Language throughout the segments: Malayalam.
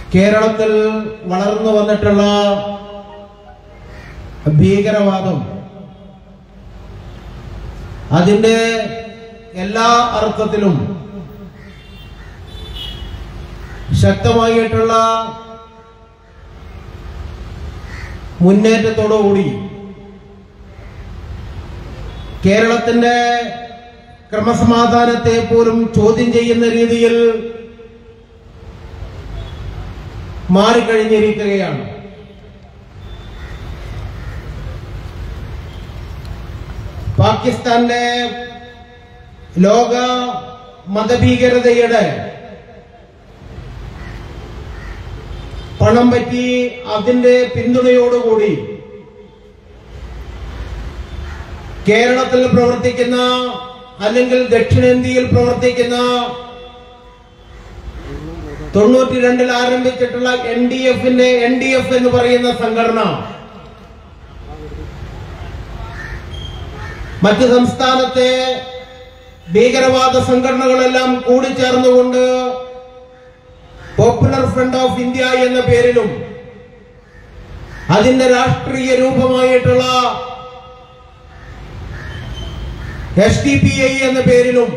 കേരളത്തിൽ വളർന്നു വന്നിട്ടുള്ള ഭീകരവാദം അതിന്റെ എല്ലാ അർത്ഥത്തിലും ശക്തമായിട്ടുള്ള മുന്നേറ്റത്തോടുകൂടി കേരളത്തിന്റെ ക്രമസമാധാനത്തെ പോലും ചോദ്യം ചെയ്യുന്ന രീതിയിൽ മാറിക്കഴിഞ്ഞിരിക്കുകയാണ് പാകിസ്ഥാന്റെ ലോക മതഭീകരതയുടെ പണം പറ്റി അതിന്റെ പിന്തുണയോടുകൂടി കേരളത്തിൽ പ്രവർത്തിക്കുന്ന അല്ലെങ്കിൽ ദക്ഷിണേന്ത്യയിൽ പ്രവർത്തിക്കുന്ന തൊണ്ണൂറ്റി രണ്ടിൽ ആരംഭിച്ചിട്ടുള്ള എൻ ഡി എഫിന്റെ എൻ ഡി എഫ് എന്ന് പറയുന്ന സംഘടന മറ്റ് സംസ്ഥാനത്തെ ഭീകരവാദ സംഘടനകളെല്ലാം കൂടിച്ചേർന്നുകൊണ്ട് പോപ്പുലർ ഫ്രണ്ട് ഓഫ് ഇന്ത്യ എന്ന പേരിലും അതിന്റെ രാഷ്ട്രീയ രൂപമായിട്ടുള്ള എസ് ഡി പി ഐ എന്ന പേരിലും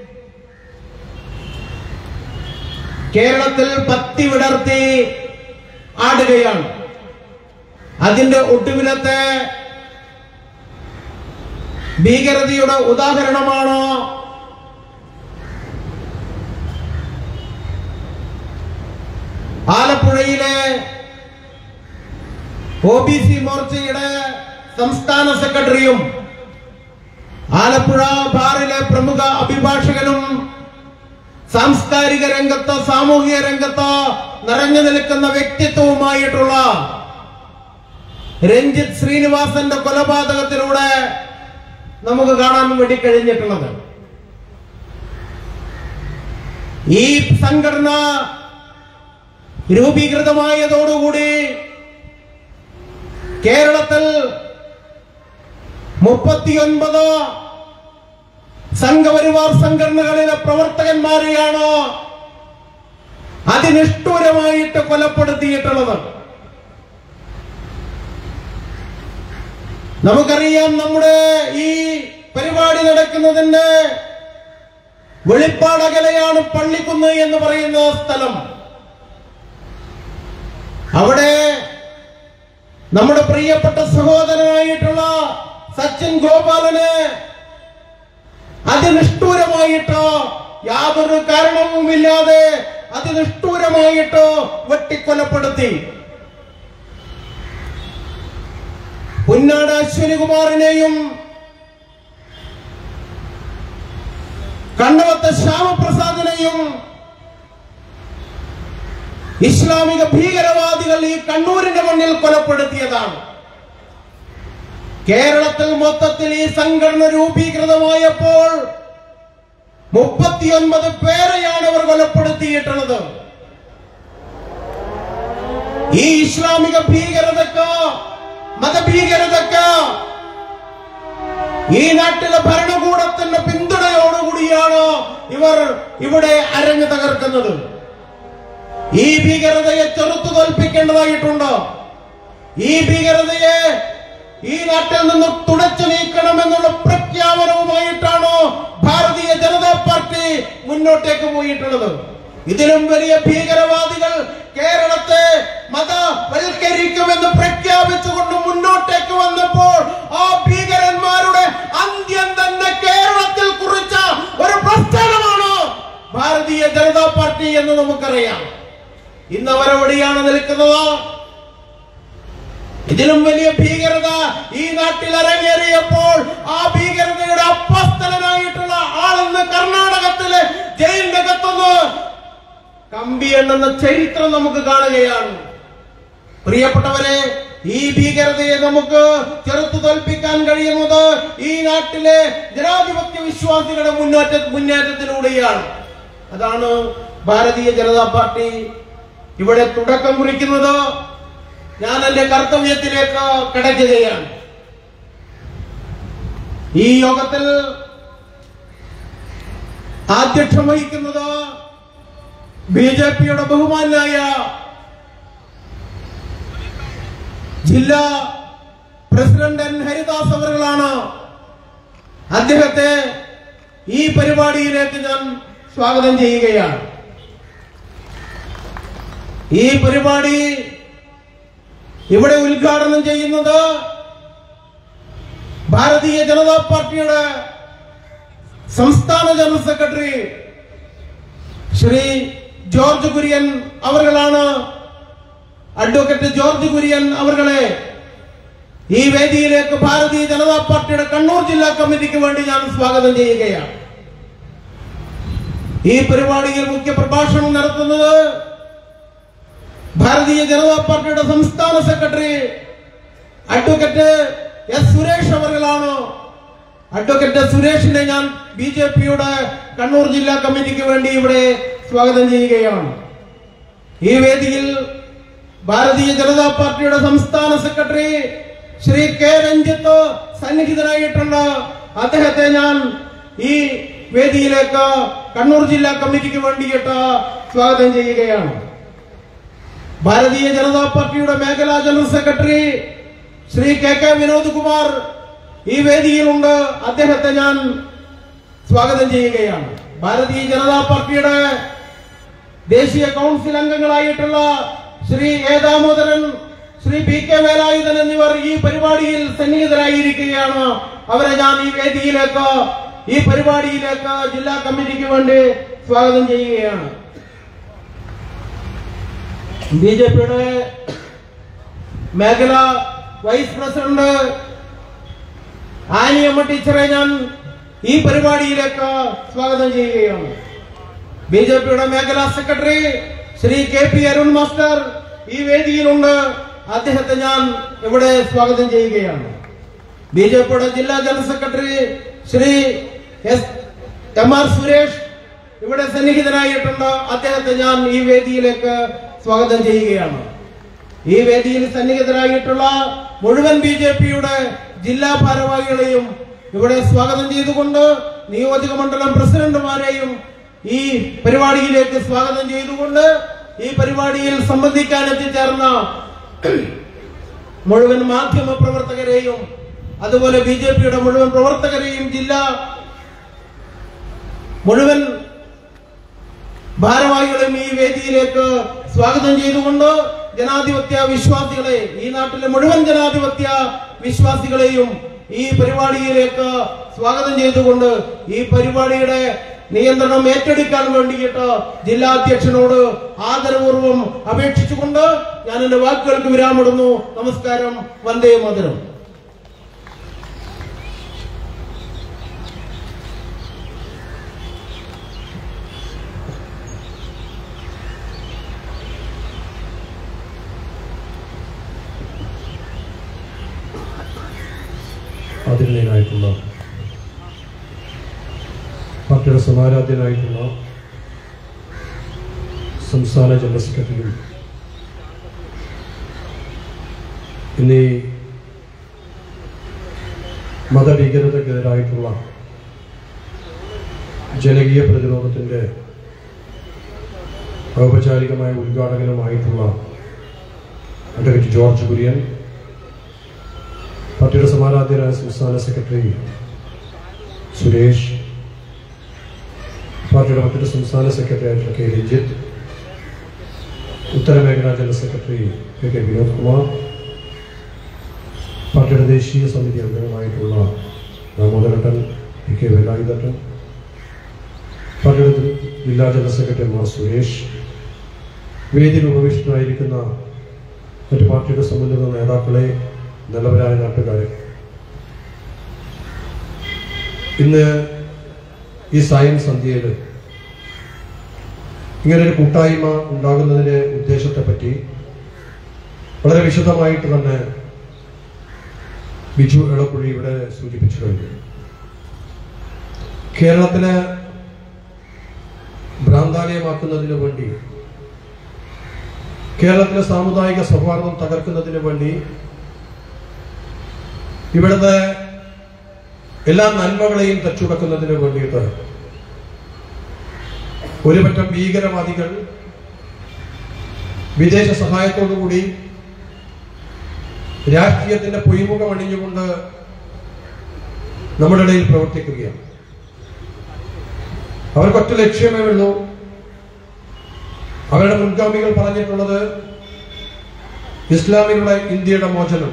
കേരളത്തിൽ പത്തി വിടർത്തി ആടുകയാണ് അതിന്റെ ഒടുവിലത്തെ ഭീകരതയുടെ ഉദാഹരണമാണ് ആലപ്പുഴയിലെ ഒ ബി സി മോർച്ചയുടെ സംസ്ഥാന സെക്രട്ടറിയും ആലപ്പുഴ ബാറിലെ പ്രമുഖ അഭിഭാഷകനും സാംസ്കാരിക രംഗത്ത് സാമൂഹിക രംഗത്ത് നിറഞ്ഞു നിൽക്കുന്ന വ്യക്തിത്വവുമായിട്ടുള്ള രഞ്ജിത്ത് ശ്രീനിവാസന്റെ കൊലപാതകത്തിലൂടെ നമുക്ക് കാണാൻ വേണ്ടി കഴിഞ്ഞിട്ടുള്ളത് ഈ സംഘടന രൂപീകൃതമായതോടുകൂടി കേരളത്തിൽ മുപ്പത്തിയൊൻപത് സംഘപരിവാർ സംഘടനകളിലെ പ്രവർത്തകന്മാരെയാണ് അതിനിഷ്ഠൂരമായിട്ട് കൊലപ്പെടുത്തിയിട്ടുള്ളത് നമുക്കറിയാം നമ്മുടെ ഈ പരിപാടി നടക്കുന്നതിന്റെ വെളിപ്പാടകലയാണ് പള്ളിക്കുന്ന് എന്ന് പറയുന്ന സ്ഥലം അവിടെ നമ്മുടെ പ്രിയപ്പെട്ട സഹോദരനായിട്ടുള്ള സച്ചിൻ ഗോപാലന് അതിനിഷ്ഠൂരമായിട്ട് യാതൊരു കാരണവുമില്ലാതെ അതിനിഷ്ഠൂരമായിട്ട് വെട്ടിക്കൊലപ്പെടുത്തി പുന്നാട് അശ്വനികുമാറിനെയും കണ്ണവത്തെ ശ്യാമപ്രസാദിനെയും ഇസ്ലാമിക ഭീകരവാദികൾ ഈ കണ്ണൂരിന്റെ മണ്ണിൽ കൊലപ്പെടുത്തിയതാണ് കേരളത്തിൽ മൊത്തത്തിൽ ഈ സംഘടന രൂപീകൃതമായപ്പോൾ മുപ്പത്തിയൊൻപത് പേരെയാണ് അവർ കൊലപ്പെടുത്തിയിട്ടുള്ളത് ഈ ഇസ്ലാമിക ഭീകരതക്ക് മതഭീകരതക്ക് ഈ നാട്ടിലെ ഭരണകൂടത്തിന്റെ പിന്തുണയോടുകൂടിയാണ് ഇവർ ഇവിടെ അരങ്ങ് തകർക്കുന്നത് ഈ ഭീകരതയെ ചെറുത്തു തോൽപ്പിക്കേണ്ടതായിട്ടുണ്ട് ഈ ഭീകരതയെ ഈ നാട്ടിൽ നിന്ന് തുടച്ചു നീക്കണമെന്നുള്ള പ്രഖ്യാപനവുമായിട്ടാണ് ഭാരതീയ ജനതാ പാർട്ടി മുന്നോട്ടേക്ക് പോയിട്ടുള്ളത് ഇതിലും വലിയ ഭീകരവാദികൾ കേരളത്തെ മതവൽക്കരിക്കുമെന്ന് പ്രഖ്യാപിച്ചുകൊണ്ട് മുന്നോട്ടേക്ക് വന്നപ്പോൾ ആ ഭീകരന്മാരുടെ അന്ത്യം തന്നെ കേരളത്തിൽ കുറിച്ച ഒരു പ്രസ്ഥാനമാണ് ഭാരതീയ ജനതാ പാർട്ടി എന്ന് നമുക്കറിയാം ഇന്ന് അവരെവിടെയാണ് നിൽക്കുന്നത് ഇതിലും വലിയ ഭീകരത ഈ നാട്ടിൽ അരങ്ങേറിയപ്പോൾ ആ ഭീകരതയുടെ അപ്പസ്തലനായിട്ടുള്ള ആളെന്ന് കർണാടകത്തിലെ ജയിലിനകത്തുനിന്ന് കമ്പി എണ്ണുന്ന ചരിത്രം നമുക്ക് കാണുകയാണ് പ്രിയപ്പെട്ടവരെ ഈ ഭീകരതയെ നമുക്ക് ചെറുത്തു തോൽപ്പിക്കാൻ കഴിയുന്നത് ഈ നാട്ടിലെ ജനാധിപത്യ വിശ്വാസികളുടെ മുന്നേറ്റ മുന്നേറ്റത്തിലൂടെയാണ് അതാണ് ഭാരതീയ ജനതാ പാർട്ടി ഇവിടെ തുടക്കം കുറിക്കുന്നത് ഞാൻ എന്റെ കർത്തവ്യത്തിലേക്ക് കിടക്കുകയാണ് ഈ യോഗത്തിൽ ആധ്യക്ഷം വഹിക്കുന്നത് ബി ജെ പിയുടെ ബഹുമാനായ ജില്ലാ പ്രസിഡന്റ് എൻ ഹരിദാസ് അവറുകളാണ് അദ്ദേഹത്തെ ഈ പരിപാടിയിലേക്ക് ഞാൻ സ്വാഗതം ചെയ്യുകയാണ് ഈ പരിപാടി ഇവിടെ ഉദ്ഘാടനം ചെയ്യുന്നത് ഭാരതീയ ജനതാ പാർട്ടിയുടെ സംസ്ഥാന general secretary Shri George Kurian അവர்களാണ് അഡ്വക്കേറ്റ് ജോർജ് കുര്യൻ അവர்களെ ഈ വേദിയിലേക്ക് ഭാരതീയ ജനതാ പാർട്ടിയുടെ കണ്ണൂർ ജില്ലാ കമ്മിറ്റിക്ക് വേണ്ടി ഞാൻ സ്വാഗതം ചെയ്യുകയാണ് ഈ പരിപാടിയിൽ മുഖ്യ പ്രഭാഷണം നടത്തുന്നത് ഭാരതീയ ജനതാ പാർട്ടിയുടെ സംസ്ഥാന സെക്രട്ടറി അഡ്വക്കേറ്റ് എസ് സുരേഷ് അവர்களാണ് അഡ്വക്കേറ്റ് സുരേഷിനെ ഞാൻ ബി ജെ പിയുടെ കണ്ണൂർ ജില്ലാ കമ്മിറ്റിക്ക് വേണ്ടി ഇവിടെ സ്വാഗതം ചെയ്യുകയാണ് ഈ വേദിയിൽ ഭാരതീയ ജനതാ പാർട്ടിയുടെ സംസ്ഥാന സെക്രട്ടറി ശ്രീ കെ രഞ്ജിത്ത് സന്നിഹിതനായിട്ടുണ്ട് അദ്ദേഹത്തെ ഞാൻ ഈ വേദിയിലേക്ക് കണ്ണൂർ ജില്ലാ കമ്മിറ്റിക്ക് വേണ്ടിയിട്ട് സ്വാഗതം ചെയ്യുകയാണ് ഭാരതീയ ജനതാ പാർട്ടിയുടെ മേഖലാ general secretary Shri K K Vinod Kumar ഈ വേദിയിലുണ്ട് അദ്ദേഹത്തെ ഞാൻ സ്വാഗതം ചെയ്യുകയാണ് ഭാരതീയ ജനതാ പാർട്ടിയുടെ ദേശീയ കൗൺസിൽ അംഗങ്ങളായിട്ടുള്ള Shri A Damodaran Shri P K Velayudhan എന്നിവർ ഈ പരിപാടിയിൽ സന്നിഹിതരായിരിക്കുകയാണ് അവരെ ഞാൻ ഈ വേദിയിലേക്ക് ഈ പരിപാടിയിലേക്ക് ജില്ലാ കമ്മിറ്റിക്ക് വേണ്ടി സ്വാഗതം ചെയ്യുകയാണ് ബി ജെ പിയുടെ മേഖല വൈസ് പ്രസിഡന്റ് ആനിയമ്മ ടീച്ചറെ ഞാൻ ഈ പരിപാടിയിലേക്ക് സ്വാഗതം ചെയ്യുകയാണ് ബി ജെ പിയുടെ മേഖലാ secretary Shri K P Arun master ഈ വേദിയിലുണ്ട് അദ്ദേഹത്തെ ഞാൻ ഇവിടെ സ്വാഗതം ചെയ്യുകയാണ് ബി ജെ പിയുടെ ജില്ലാ general secretary Shri S M R Suresh ഇവിടെ സന്നിഹിതനായിട്ടുണ്ട് അദ്ദേഹത്തെ ഞാൻ ഈ വേദിയിലേക്ക് സ്വാഗതം ചെയ്യുകയാണ് ഈ വേദിയിൽ സന്നിഹിതരായിട്ടുള്ള മുഴുവൻ ബി ജെ പിയുടെ ജില്ലാ ഭാരവാഹികളെയും ഇവിടെ സ്വാഗതം ചെയ്തുകൊണ്ട് നിയോജക മണ്ഡലം പ്രസിഡന്റുമാരെയും ഈ പരിപാടിയിലേക്ക് സ്വാഗതം ചെയ്തുകൊണ്ട് ഈ പരിപാടിയിൽ സംബന്ധിക്കാൻ എത്തിച്ചേർന്ന മുഴുവൻ മാധ്യമ പ്രവർത്തകരെയും അതുപോലെ ബി ജെ പിയുടെ മുഴുവൻ പ്രവർത്തകരെയും ജില്ലാ മുഴുവൻ ഭാരവാഹികളെയും ഈ വേദിയിലേക്ക് സ്വാഗതം ചെയ്തുകൊണ്ട് ജനാധിപത്യ വിശ്വാസികളെ ഈ നാട്ടിലെ മുഴുവൻ ജനാധിപത്യ വിശ്വാസികളെയും ഈ പരിപാടിയിലേക്ക് സ്വാഗതം ചെയ്തുകൊണ്ട് ഈ പരിപാടിയുടെ നിയന്ത്രണം ഏറ്റെടുക്കാൻ വേണ്ടിയിട്ട് ജില്ലാ അധ്യക്ഷനോട് ആദരപൂർവ്വം അപേക്ഷിച്ചുകൊണ്ട് ഞാൻ എന്റെ വാക്കുകൾക്ക് വിരാമിടുന്നു നമസ്കാരം വന്ദേ മധുരം ആദരണീയനായിട്ടുള്ള പാർട്ടിയുടെ സമാരാധ്യനായിട്ടുള്ള സംസ്ഥാന ജനറൽ സെക്രട്ടറിയും ഇന്നീ മതഭീകരതക്കെതിരായിട്ടുള്ള ജനകീയ പ്രതിരോധത്തിൻ്റെ ഔപചാരികമായ ഉദ്ഘാടകനുമായിട്ടുള്ള അഡ്വക്കേറ്റ് ജോർജ് കുര്യൻ പാർട്ടിയുടെ സമാരാധ്യനായ സംസ്ഥാന സെക്രട്ടറി സുരേഷ് പാർട്ടിയുടെ മറ്റൊരു സംസ്ഥാന സെക്രട്ടറി ആയിട്ടുള്ള കെ രഞ്ജിത്ത് ഉത്തരമേഖലാ general secretary K K Vinod Kumar പാർട്ടിയുടെ ദേശീയ സമിതി അംഗങ്ങളായിട്ടുള്ള ദാമോദരട്ടൻ പി കെ വേലായുധട്ടൻ പാർട്ടിയുടെ ജില്ലാ ജനറൽ സെക്രട്ടറി മാർ സുരേഷ് വേദിയിൽ ഉപവിഷ്ടനായിരിക്കുന്ന മറ്റു പാർട്ടിയുടെ സംബന്ധിത നേതാക്കളെ നല്ലവരായ നാട്ടുകാരെ ഇന്ന് ഈ സായം സന്ധ്യയിൽ ഇങ്ങനൊരു കൂട്ടായ്മ ഉണ്ടാകുന്നതിന്റെ ഉദ്ദേശത്തെപ്പറ്റി വളരെ വിശദമായിട്ട് തന്നെ ബിജു എളക്കുഴി ഇവിടെ സൂചിപ്പിച്ചു കഴിഞ്ഞു കേരളത്തിലെ ഭ്രാന്താലയമാക്കുന്നതിന് വേണ്ടി കേരളത്തിലെ സാമുദായിക സൗഹാർദ്ദം തകർക്കുന്നതിന് വേണ്ടി ഇവിടുത്തെ എല്ലാ നന്മകളെയും തച്ചുടക്കുന്നതിന് വേണ്ടിയിട്ട് ഒരുപറ്റം ഭീകരവാദികൾ വിദേശ സഹായത്തോടുകൂടി രാഷ്ട്രീയത്തിന്റെ പൊയ്മുഖം അണിഞ്ഞുകൊണ്ട് നമ്മുടെ ഇടയിൽ പ്രവർത്തിക്കുകയാണ് അവർക്കൊറ്റ ലക്ഷ്യമേ ഉള്ളൂ അവരുടെ മുൻഗാമികൾ പറഞ്ഞിട്ടുള്ളത് ഇസ്ലാമിലുള്ള ഇന്ത്യയുടെ മോചനം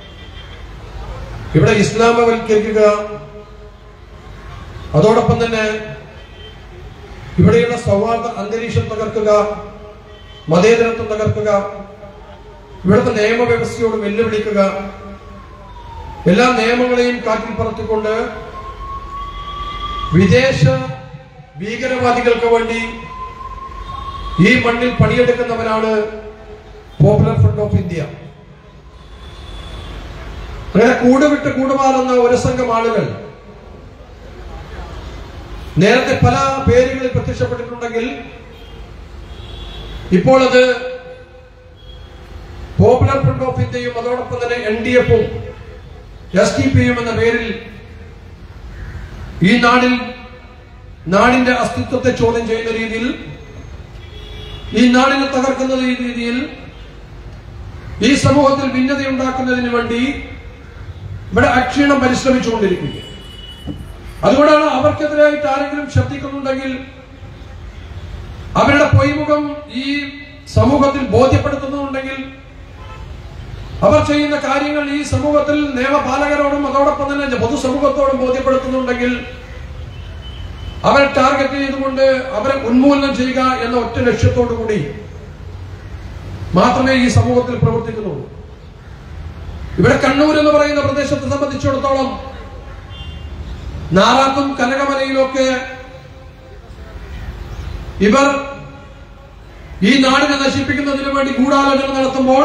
ഇവിടെ ഇസ്ലാമവൽക്കരിക്കുക അതോടൊപ്പം തന്നെ ഇവിടെയുള്ള സൗഹാർദ്ദ അന്തരീക്ഷം തകർക്കുക മതേതരത്വം തകർക്കുക ഇവിടുത്തെ നിയമവ്യവസ്ഥയോട് വെല്ലുവിളിക്കുക എല്ലാ നിയമങ്ങളെയും കാറ്റിൽ പറത്തിക്കൊണ്ട് വിദേശ ഭീകരവാദികൾക്ക് വേണ്ടി ഈ മണ്ണിൽ പണിയെടുക്കുന്നവരാണ് പോപ്പുലർ ഫ്രണ്ട് ഓഫ് ഇന്ത്യ അങ്ങനെ കൂടുവിട്ട് കൂടുമാറുന്ന ഒരു സംഘം ആളുകൾ നേരത്തെ പല പേരുകളിൽ പ്രത്യക്ഷപ്പെട്ടിട്ടുണ്ടെങ്കിൽ ഇപ്പോൾ അത് പോപ്പുലർ ഫ്രണ്ട് ഓഫ് ഇന്ത്യയും അതോടൊപ്പം തന്നെ എൻ ഡി എഫും എസ് ഡി പിയും എന്ന പേരിൽ ഈ നാടിൽ നാടിന്റെ അസ്തിത്വത്തെ ചോദ്യം ചെയ്യുന്ന രീതിയിൽ ഈ നാടിനെ തകർക്കുന്ന രീതിയിൽ ഈ സമൂഹത്തിൽ ഭിന്നതയുണ്ടാക്കുന്നതിന് വേണ്ടി ഇവിടെ അക്ഷീണം പരിശ്രമിച്ചുകൊണ്ടിരിക്കുക അതുകൊണ്ടാണ് അവർക്കെതിരായിട്ട് ആരെങ്കിലും ശബ്ദിക്കുന്നുണ്ടെങ്കിൽ അവരുടെ പൊയ്മുഖം ഈ സമൂഹത്തിൽ ബോധ്യപ്പെടുത്തുന്നുണ്ടെങ്കിൽ അവർ ചെയ്യുന്ന കാര്യങ്ങൾ ഈ സമൂഹത്തിൽ നിയമപാലകരോടും അതോടൊപ്പം തന്നെ പൊതുസമൂഹത്തോടും ബോധ്യപ്പെടുത്തുന്നുണ്ടെങ്കിൽ അവരെ ടാർഗറ്റ് ചെയ്തുകൊണ്ട് അവരെ ഉന്മൂലനം ചെയ്യുക എന്ന ഒറ്റ ലക്ഷ്യത്തോടു കൂടി മാത്രമേ ഈ സമൂഹത്തിൽ പ്രവർത്തിക്കുന്നുള്ളൂ ഇവിടെ കണ്ണൂർ എന്ന് പറയുന്ന പ്രദേശത്തെ സംബന്ധിച്ചിടത്തോളം നാറാത്തും കനകമലയിലൊക്കെ ഇവർ ഈ നാടിനെ നശിപ്പിക്കുന്നതിന് വേണ്ടി ഗൂഢാലോചന നടത്തുമ്പോൾ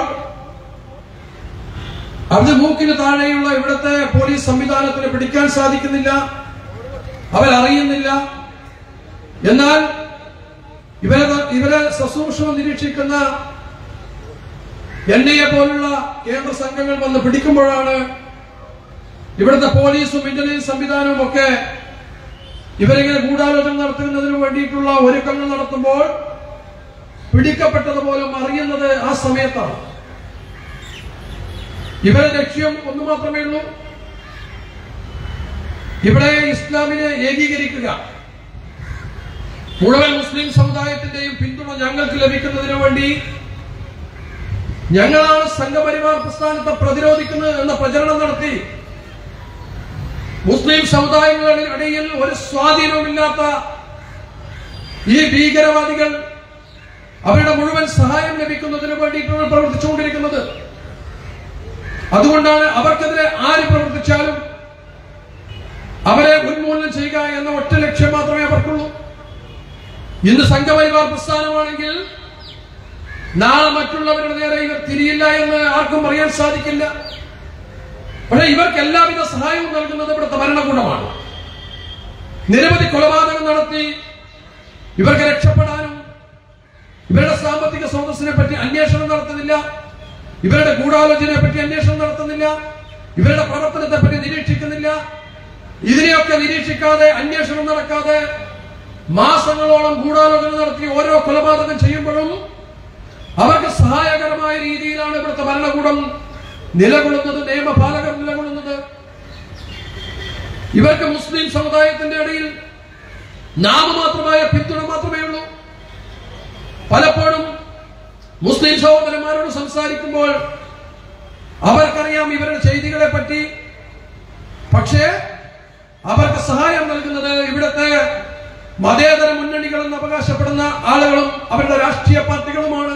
അത് മൂക്കിന് താഴെയുള്ള ഇവിടുത്തെ പോലീസ് സംവിധാനത്തിന് പിടിക്കാൻ സാധിക്കുന്നില്ല അവരറിയുന്നില്ല എന്നാൽ ഇവരെ ഇവരെ സസൂക്ഷ്മം നിരീക്ഷിക്കുന്ന എൻ ഐ എ പോലുള്ള കേന്ദ്ര സംഘങ്ങൾ വന്ന് പിടിക്കുമ്പോഴാണ് ഇവിടുത്തെ പോലീസും ഇന്റലിജൻസ് സംവിധാനവും ഒക്കെ ഇവരിങ്ങനെ ഗൂഢാലോചന നടത്തുന്നതിന് വേണ്ടിയിട്ടുള്ള ഒരുക്കങ്ങൾ നടത്തുമ്പോൾ പിടിക്കപ്പെട്ടത് പോലും അറിയുന്നത് ആ സമയത്താണ് ഇവരുടെ ലക്ഷ്യം ഒന്നു മാത്രമേ ഉള്ളൂ ഇവിടെ ഇസ്ലാമിനെ ഏകീകരിക്കുക മുഴുവൻ മുസ്ലിം സമുദായത്തിന്റെയും പിന്തുണ ഞങ്ങൾക്ക് ലഭിക്കുന്നതിന് വേണ്ടി ഞങ്ങളാണ് സംഘപരിവാർ പ്രസ്ഥാനത്തെ പ്രതിരോധിക്കുന്നത് എന്ന പ്രചരണം നടത്തി മുസ്ലിം സമുദായങ്ങളുടെ ഇടയിൽ ഒരു സ്വാധീനവുമില്ലാത്ത ഈ ഭീകരവാദികൾ അവരുടെ മുഴുവൻ സഹായം ലഭിക്കുന്നതിന് വേണ്ടിയിട്ടാണ് പ്രവർത്തിച്ചുകൊണ്ടിരിക്കുന്നത് അതുകൊണ്ടാണ് അവർക്കെതിരെ ആര് പ്രവർത്തിച്ചാലും അവരെ ഉന്മൂലനം ചെയ്യുക എന്ന ഒറ്റ ലക്ഷ്യം മാത്രമേ അവർക്കുള്ളൂ ഇന്ന് സംഘപരിവാർ പ്രസ്ഥാനമാണെങ്കിൽ നാളെ മറ്റുള്ളവരുടെ നേരെ ഇവർ തിരിയില്ല എന്ന് ആർക്കും അറിയാൻ സാധിക്കില്ല പക്ഷേ ഇവർക്ക് എല്ലാവിധ സഹായവും നൽകുന്നത് ഇവിടുത്തെ ഭരണകൂടമാണ് നിരവധി കൊലപാതകം നടത്തി ഇവർക്ക് രക്ഷപ്പെടാനും ഇവരുടെ സാമ്പത്തിക സ്രോതസ്സിനെ പറ്റി അന്വേഷണം നടത്തുന്നില്ല ഇവരുടെ ഗൂഢാലോചനയെ പറ്റി അന്വേഷണം നടത്തുന്നില്ല ഇവരുടെ പ്രവർത്തനത്തെ പറ്റി നിരീക്ഷിക്കുന്നില്ല ഇതിനെയൊക്കെ നിരീക്ഷിക്കാതെ അന്വേഷണം നടക്കാതെ മാസങ്ങളോളം ഗൂഢാലോചന നടത്തി ഓരോ കൊലപാതകം ചെയ്യുമ്പോഴും അവർക്ക് സഹായകരമായ രീതിയിലാണ് ഇവിടുത്തെ ഭരണകൂടം നിലകൊള്ളുന്നത് നിയമപാലകർ നിലകൊള്ളുന്നത് ഇവർക്ക് മുസ്ലിം സമുദായത്തിന്റെ ഇടയിൽ നാമമാത്രമായ പിന്തുണ മാത്രമേ ഉള്ളൂ പലപ്പോഴും മുസ്ലിം സഹോദരന്മാരോട് സംസാരിക്കുമ്പോൾ അവർക്കറിയാം ഇവരുടെ ചെയ്തികളെ പറ്റി പക്ഷേ അവർക്ക് സഹായം നൽകുന്നത് ഇവിടുത്തെ മതേതര മുന്നണികൾ എന്ന് അവകാശപ്പെടുന്ന ആളുകളും അവരുടെ രാഷ്ട്രീയ പാർട്ടികളുമാണ്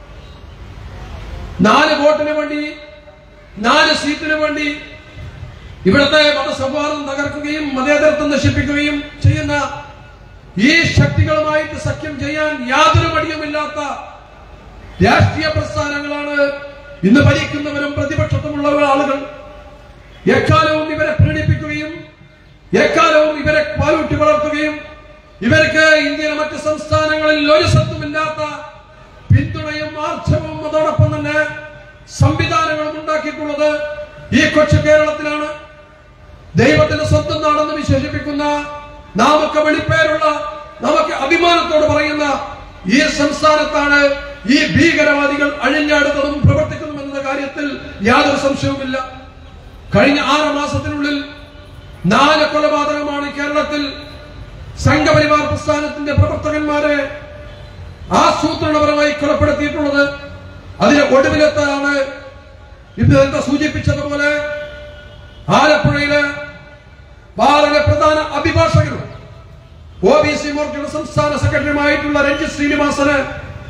നാല് വോട്ടിന് വേണ്ടി നാല് സീറ്റിന് വേണ്ടി ഇവിടുത്തെ മതസൗഹാർദ്ദം തകർക്കുകയും മതേതരത്വം നശിപ്പിക്കുകയും ചെയ്യുന്ന ഈ ശക്തികളുമായിട്ട് സഖ്യം ചെയ്യാൻ യാതൊരു മടിയുമില്ലാത്ത രാഷ്ട്രീയ പ്രസ്ഥാനങ്ങളാണ് ഇന്ന് ഭരിക്കുന്നവരും പ്രതിപക്ഷത്തുമുള്ള ആളുകൾ എക്കാലവും ഇവരെ പ്രീണിപ്പിക്കുകയും എക്കാലവും ഇവരെ പാലൂട്ടി വളർത്തുകയും ഇവർക്ക് ഇന്ത്യയിലെ മറ്റ് സംസ്ഥാനങ്ങളിൽ ഒരു സത്വമില്ലാത്ത പിന്തുണയും ആർജവും അതോടൊപ്പം തന്നെ സംവിധാനങ്ങളും ഉണ്ടാക്കിയിട്ടുള്ളത് ഈ കൊച്ചു കേരളത്തിലാണ് ദൈവത്തിന്റെ സ്വന്തം നാടെന്ന് വിശേഷിപ്പിക്കുന്ന നാമൊക്കെ വെളിപ്പേരുള്ള നമുക്ക് അഭിമാനത്തോട് പറയുന്ന ഈ സംസ്ഥാനത്താണ് ഈ ഭീകരവാദികൾ അഴിഞ്ഞാടുന്നതും പ്രവർത്തിക്കുന്നതും എന്നത് കാര്യത്തിൽ യാതൊരു സംശയവുമില്ല കഴിഞ്ഞ ആറ് മാസത്തിനുള്ളിൽ നാല് കൊലപാതകമാണ് കേരളത്തിൽ സംഘപരിവാർ പ്രസ്ഥാനത്തിന്റെ പ്രവർത്തകന്മാരെ ആസൂത്രണപരമായി കൊലപ്പെടുത്തിയിട്ടുള്ളത് അതിന് ഒടുവിലെത്താണ് ഇത് എന്താ സൂചിപ്പിച്ചതുപോലെ ആലപ്പുഴയിലെ വളരെ പ്രധാന അഭിഭാഷകരും ഒ ബി സി മോർച്ചയുടെ സംസ്ഥാന സെക്രട്ടറിയുമായിട്ടുള്ള രഞ്ജിത് ശ്രീനിവാസന്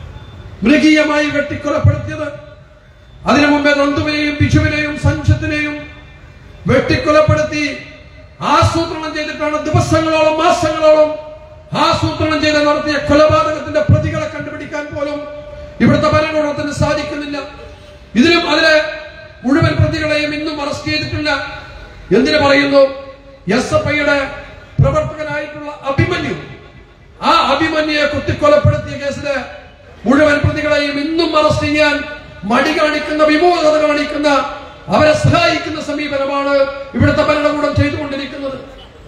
മൃഗീയമായി വെട്ടിക്കൊലപ്പെടുത്തിയത് അതിനു മുമ്പേ നന്ദുവിനെയും ബിജുവിനെയും സഞ്ജത്തിനെയും വെട്ടിക്കൊലപ്പെടുത്തി ആസൂത്രണം ചെയ്തിട്ടാണ് ദിവസങ്ങളോളം മാസങ്ങളോളം ആസൂത്രണം ചെയ്ത് നടത്തിയ കൊലപാതകത്തിന്റെ പ്രതികളെ കണ്ടുപിടിക്കാൻ പോലും ഇവിടുത്തെ ഭരണകൂടത്തിന് സാധിക്കുന്നില്ല ഇതിലും അതിലെ മുഴുവൻ പ്രതികളെയും ഇന്നും അറസ്റ്റ് ചെയ്തിട്ടില്ല എന്തിനു പറയുന്നു എസ് എഫ് ഐയുടെ പ്രവർത്തകനായിട്ടുള്ള അഭിമന്യു ആ അഭിമന്യെ കുത്തിക്കൊലപ്പെടുത്തിയ കേസില് മുഴുവൻ പ്രതികളെയും ഇന്നും അറസ്റ്റ് ചെയ്യാൻ മടി കാണിക്കുന്ന വിമോചത കാണിക്കുന്ന അവരെ സഹായിക്കുന്ന സമീപനമാണ് ഇവിടുത്തെ ഭരണകൂടം ചെയ്തുകൊണ്ടിരിക്കുന്നത്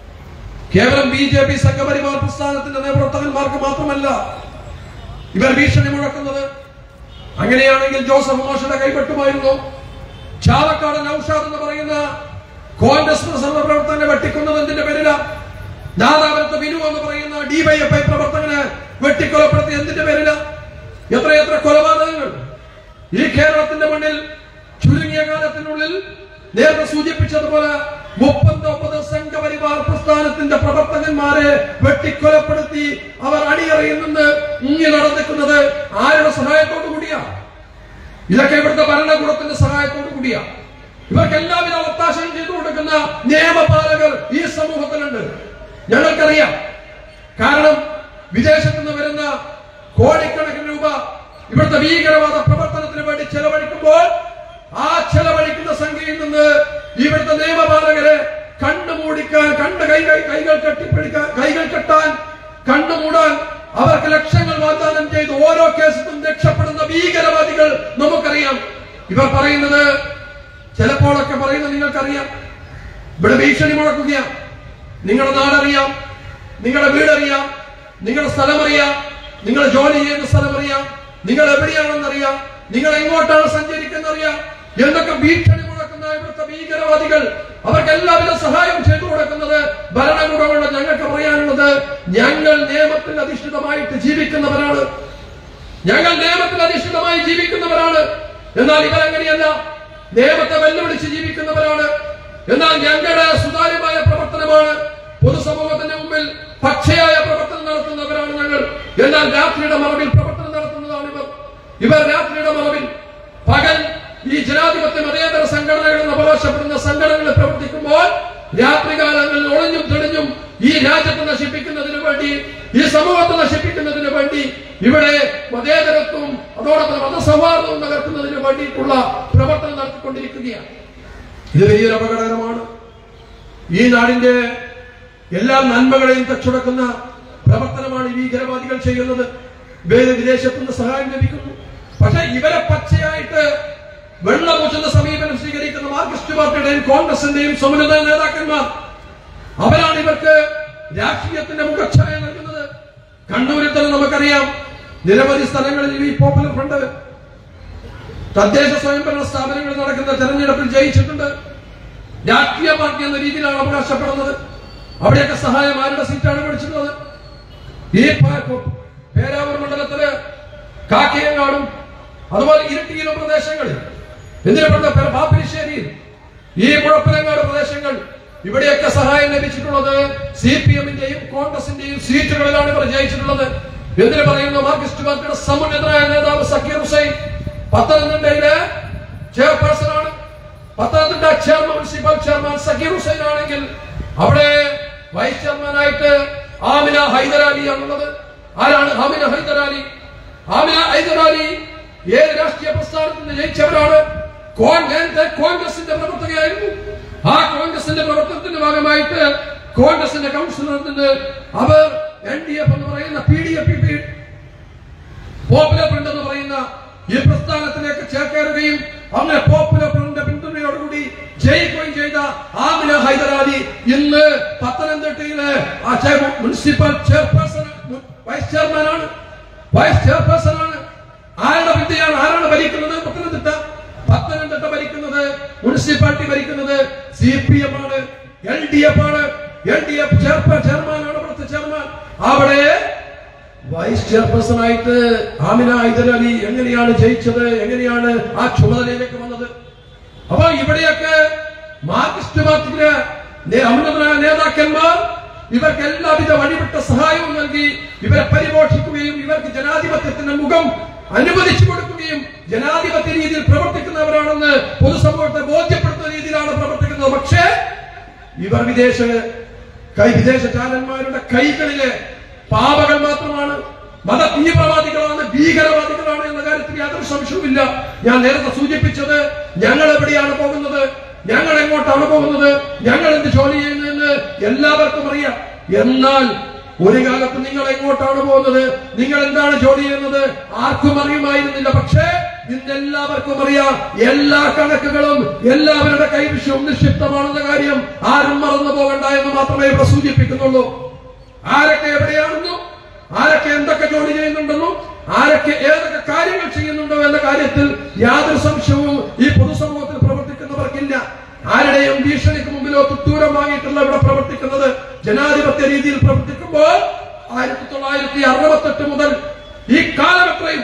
കേവലം ബി ജെ പി സംഘപരിവാർ പ്രസ്ഥാനത്തിന്റെ നേതൃത്വന്മാർക്ക് മാത്രമല്ല ഇവർ ഭീഷണി മുഴക്കുന്നത് അങ്ങനെയാണെങ്കിൽ ജോസഫ് മോശയുടെ കൈപ്പെട്ടുമായിരുന്നു ചാലക്കാട് നൌഷാദ് എന്ന് പറയുന്ന കോൺഗ്രസ് പ്രസംഗ പ്രവർത്തകനെ വെട്ടിക്കുന്നതിന്റെ പേരില നാദാപുരത്ത് ബിനു എന്ന് പറയുന്ന ഡിവൈഎഫ്ഐ പ്രവർത്തകനെ വെട്ടിക്കൊലപ്പെടുത്തി എന്തിന്റെ പേരില എത്രയെത്ര കൊലപാതകങ്ങൾ ഈ കേരളത്തിന്റെ മണ്ണിൽ ചുരുങ്ങിയ കാലത്തിനുള്ളിൽ നേരത്തെ സൂചിപ്പിച്ചതുപോലെ മുപ്പത്തൊമ്പത് സംഘപരിവാർ പ്രസ്ഥാനത്തിന്റെ പ്രവർത്തകന്മാരെ വെട്ടിക്കൊലപ്പെടുത്തി അവർ അണിയറയിൽ നിന്ന് മുങ്ങി നടന്നിക്കുന്നത് ആരുടെ സഹായത്തോടു കൂടിയാ ഇതൊക്കെ ഇവിടുത്തെ ഭരണകൂടത്തിന്റെ സഹായത്തോടു കൂടിയാ ഇവർക്ക് എല്ലാവിധ ഒത്താശയും ചെയ്തു കൊടുക്കുന്ന നിയമപാലകർ ഈ സമൂഹത്തിലുണ്ട് ഞങ്ങൾക്കറിയാം കാരണം വിദേശത്ത് നിന്ന് വരുന്ന കോടിക്കണക്കിന് രൂപ ഇവിടുത്തെ ഭീകരവാദ പ്രവർത്തനത്തിന് വേണ്ടി ചെലവഴിക്കുമ്പോൾ ആ ചെലവഴിക്കുന്ന സംഖ്യയിൽ നിന്ന് ഇവിടുത്തെ നിയമപാലകരെ കണ്ണുമൂടിക്കാൻ കണ്ണ് കൈ കൈ- കൈകൾ കെട്ടിപ്പിടിക്കാൻ കൈകൾ കെട്ടാൻ കണ്ണുമൂടാൻ അവർക്ക് ലക്ഷങ്ങൾ വാഗ്ദാനം ചെയ്ത് ഓരോ കേസിലും രക്ഷപ്പെടുന്ന ഭീകരവാദികൾ നമുക്കറിയാം ഇവർ പറയുന്നത് ചിലപ്പോഴൊക്കെ പറയുന്നത് നിങ്ങൾക്കറിയാം ഇവിടെ ഭീഷണി മുഴക്കുകയാ നിങ്ങളുടെ നാടറിയാം നിങ്ങളുടെ വീടറിയാം നിങ്ങളുടെ സ്ഥലമറിയാം നിങ്ങൾ ജോലി ചെയ്യുന്ന സ്ഥലമറിയാം നിങ്ങൾ എവിടെയാണെന്നറിയാം നിങ്ങൾ എങ്ങോട്ടാണ് സഞ്ചരിക്കുന്നറിയാം എന്തൊക്കെ ഭീഷണി മുഴക്കുന്ന ഇവിടുത്തെ ഭീകരവാദികൾ അവർക്ക് എല്ലാവിധ സഹായം ചെയ്തു കൊടുക്കുന്നത് ഭരണകൂടങ്ങളുടെ ഞങ്ങൾക്ക് പറയാനുള്ളത് ഞങ്ങൾ നിയമത്തിൽ അധിഷ്ഠിതമായിട്ട് ജീവിക്കുന്നവരാണ് ഞങ്ങൾ നിയമത്തിൽ അധിഷ്ഠിതമായി ജീവിക്കുന്നവരാണ് എന്നാൽ ഇവരങ്ങനെയല്ല നിയമത്തെ വെല്ലുവിളിച്ച് ജീവിക്കുന്നവരാണ് എന്നാൽ ഞങ്ങളുടെ സുതാര്യമായ പ്രവർത്തനമാണ് പൊതുസമൂഹത്തിന്റെ മുമ്പിൽ പച്ചയായ പ്രവർത്തനം നടത്തുന്നവരാണ് ഞങ്ങൾ എന്നാൽ രാത്രിയുടെ മറവിൽ പ്രവർത്തനം നടത്തുന്നതാണ് ഇവർ ഇവർ രാത്രിയുടെ മറവിൽ പകൽ ഈ ജനാധിപത്യ മതേതര സംഘടനകൾ എന്ന് അവകാശപ്പെടുന്ന സംഘടനകൾ പ്രവർത്തിക്കുമ്പോൾ രാത്രികാലങ്ങളിൽ ഒളിഞ്ഞും തെളിഞ്ഞും ഈ രാജ്യത്തെ നശിപ്പിക്കുന്നതിന് വേണ്ടി ഈ സമൂഹത്തെ നശിപ്പിക്കുന്നതിന് വേണ്ടി ഇവിടെ മതേതരത്വവും അതോടൊപ്പം മതസൗഹാർദ്ദവും തകർക്കുന്നതിന് വേണ്ടിയിട്ടുള്ള പ്രവർത്തനം നടത്തിക്കൊണ്ടിരിക്കുകയാണ് ഇത് വലിയൊരു അപകടകരമാണ് ഈ നാടിന്റെ എല്ലാ നന്മകളെയും തച്ചുടക്കുന്ന പ്രവർത്തനമാണ് ഈ ഭീകരവാദികൾ ചെയ്യുന്നത് വേറെ വിദേശത്തുനിന്ന് സഹായം ലഭിക്കുന്നു പക്ഷെ ഇവരെ പച്ചയായിട്ട് വെള്ളപൂച്ചുന്ന സമീപനം സ്വീകരിക്കുന്ന മാർക്സിസ്റ്റ് പാർട്ടിയുടെയും കോൺഗ്രസിന്റെയും സമുന്നത നേതാക്കന്മാർ അവരാണ് ഇവർക്ക് രാഷ്ട്രീയത്തിന്റെ മുഖച്ഛായ നൽകുന്നത് കണ്ണൂരിൽ തന്നെ നമുക്കറിയാം നിരവധി സ്ഥലങ്ങളിൽ ഈ പോപ്പുലർ ഫ്രണ്ട് തദ്ദേശ സ്വയംഭരണ സ്ഥാപനങ്ങളിൽ നടക്കുന്ന തെരഞ്ഞെടുപ്പിൽ ജയിച്ചിട്ടുണ്ട് രാഷ്ട്രീയ പാർട്ടി എന്ന രീതിയിലാണ് അവകാശപ്പെടുന്നത് അവിടെയൊക്കെ സഹായം ആരുടെ സീറ്റാണ് മേടിച്ചിട്ടുള്ളത് ഈ പ- പേരാവൂർ മണ്ഡലത്തില് കാക്കയങ്ങാടും അതുപോലെ ഇരട്ടിയിലും പ്രദേശങ്ങളിൽ എന്തിനപ്പെടുന്ന പാപ്പിനിശ്ശേരിയിൽ ഈ മുഴപ്പിലങ്ങാട് പ്രദേശങ്ങൾ ഇവിടെയൊക്കെ സഹായം ലഭിച്ചിട്ടുള്ളത് സി പി എമ്മിന്റെയും കോൺഗ്രസിന്റെയും സീറ്റുകളിലാണ് ഇവർ ജയിച്ചിട്ടുള്ളത് എന്തിനു പറയുന്നു മാർക്സിസ്റ്റ് പാർട്ടിയുടെ സമുന്നതനായ നേതാവ് സക്കീർ ഹുസൈൻ പത്തനംതിട്ടയിലെ ചെയർപേഴ്സൺ ആണ് Pathanamthitta chairman municipal chairman Zakir Hussain ആണെങ്കിൽ അവിടെ വൈസ് ചെയർമാനായിട്ട് ആമിന ഹൈദരാലി ആണുള്ളത് ആരാണ് ആമിന ഹൈദരാലി ആമിന ഹൈദരാലി ഏത് രാഷ്ട്രീയ പ്രസ്ഥാനത്തിൽ നിന്ന് ജയിച്ചവരാണ് കോൺ- നേരത്തെ കോൺഗ്രസിന്റെ പ്രവർത്തകയായിരുന്നു ആ കോൺഗ്രസിന്റെ പ്രവർത്തനത്തിന്റെ ഭാഗമായിട്ട് കോൺഗ്രസിന്റെ കൗൺസിലറിൽ നിന്ന് അവർ എൻ ഡി എഫ് എന്ന് പറയുന്ന P D F popular front എന്ന് പറയുന്ന ഈ പ്രസ്ഥാനത്തിലേക്ക് ചേക്കേറുകയും അങ്ങനെ പോപ്പുലർ ഫ്രണ്ട് പിന്തുണയോടുകൂടി ജയിക്കുകയും ചെയ്ത ആമിന ഹൈദരാലി ഇന്ന് പത്തനംതിട്ടയിലെ ആ ചെ- മുനിസിപ്പൽ ചെയർപേഴ്സൺ വൈസ് ചെയർമാനാണ് വൈസ് ചെയർപേഴ്സൺ ആണ് ആരുടെ വിദ്യയാണ് ആരാണ് ഭരിക്കുന്നത് പത്തനംതിട്ട പത്തനംതിട്ട മുനിസിപ്പാലിറ്റി ഭരിക്കുന്നത് സി പി എം ആണ് എൽ ഡി എഫ് ആണ് എൽ ഡി എഫ് ചെയർമാനാണ് ഇവിടുത്തെ ചെയർമാൻ അവിടെ വൈസ് ചെയർപേഴ്സൺ ആയിട്ട് ആമിന ഹൈദർ അലി എങ്ങനെയാണ് ജയിച്ചത് എങ്ങനെയാണ് ആ ചുമതലയിലേക്ക് വന്നത് അപ്പൊ ഇവിടെയൊക്കെ മാർക്സിസ്റ്റ് പാർട്ടിയുടെ നേ- ഉന്നതനായ നേതാക്കന്മാർ ഇവർക്ക് എല്ലാവിധ വഴിവിട്ട സഹായവും നൽകി ഇവരെ പരിപോഷിക്കുകയും ഇവർക്ക് ജനാധിപത്യത്തിന്റെ മുഖം അനുവദിച്ചു കൊടുക്കുകയും ജനാധിപത്യ രീതിയിൽ പ്രവർത്തിക്കുന്നവരാണെന്ന് പൊതുസമൂഹത്തെ ബോധ്യപ്പെടുത്തുന്ന രീതിയിലാണ് പ്രവർത്തിക്കുന്നത് പക്ഷേ ഇവർ വിദേശ കൈ വിദേശ ചാരന്മാരുടെ കൈകളിലെ പാവകൾ മാത്രമാണ് മത തീവ്രവാദികളാണ് ഭീകരവാദികളാണ് എന്ന കാര്യത്തിൽ യാതൊരു സംശയവുമില്ല ഞാൻ നേരത്തെ സൂചിപ്പിച്ചത് ഞങ്ങൾ എവിടെയാണ് പോകുന്നത് ഞങ്ങൾ എങ്ങോട്ടാണ് പോകുന്നത് ഞങ്ങൾ എന്ത് ജോലി ചെയ്യുന്നതെന്ന് എല്ലാവർക്കും അറിയാം എന്നാൽ ഒരു കാലത്ത് നിങ്ങൾ എങ്ങോട്ടാണ് പോകുന്നത് നിങ്ങൾ എന്താണ് ജോലി ചെയ്യുന്നത് ആർക്കും അറിയുമായിരുന്നില്ല പക്ഷേ ഇന്ന് എല്ലാവർക്കും അറിയാം എല്ലാ കണക്കുകളും എല്ലാവരുടെ കൈവശവും നിക്ഷിപ്തമാണെന്ന കാര്യം ആരും മറന്നു പോകണ്ട എന്ന് മാത്രമേ ഇവിടെ സൂചിപ്പിക്കുന്നുള്ളൂ ആരൊക്കെ എവിടെയാണെന്നും ആരൊക്കെ എന്തൊക്കെ ജോലി ചെയ്യുന്നുണ്ടെന്നും ആരൊക്കെ ഏതൊക്കെ കാര്യങ്ങൾ ചെയ്യുന്നുണ്ടോ എന്ന കാര്യത്തിൽ യാതൊരു സംശയവും ഈ പൊതുസമൂഹത്തിൽ പ്രവർത്തിക്കുന്നവർക്കില്ല ആരുടെയും ഭീഷണിക്ക് മുമ്പിലോ തുത്തൂരം വാങ്ങിയിട്ടുള്ള ഇവിടെ പ്രവർത്തിക്കുന്നത് ജനാധിപത്യ രീതിയിൽ പ്രവർത്തിക്കുമ്പോൾ ആയിരത്തി തൊള്ളായിരത്തി അറുപത്തെട്ട് മുതൽ ഈ കാലമത്രയും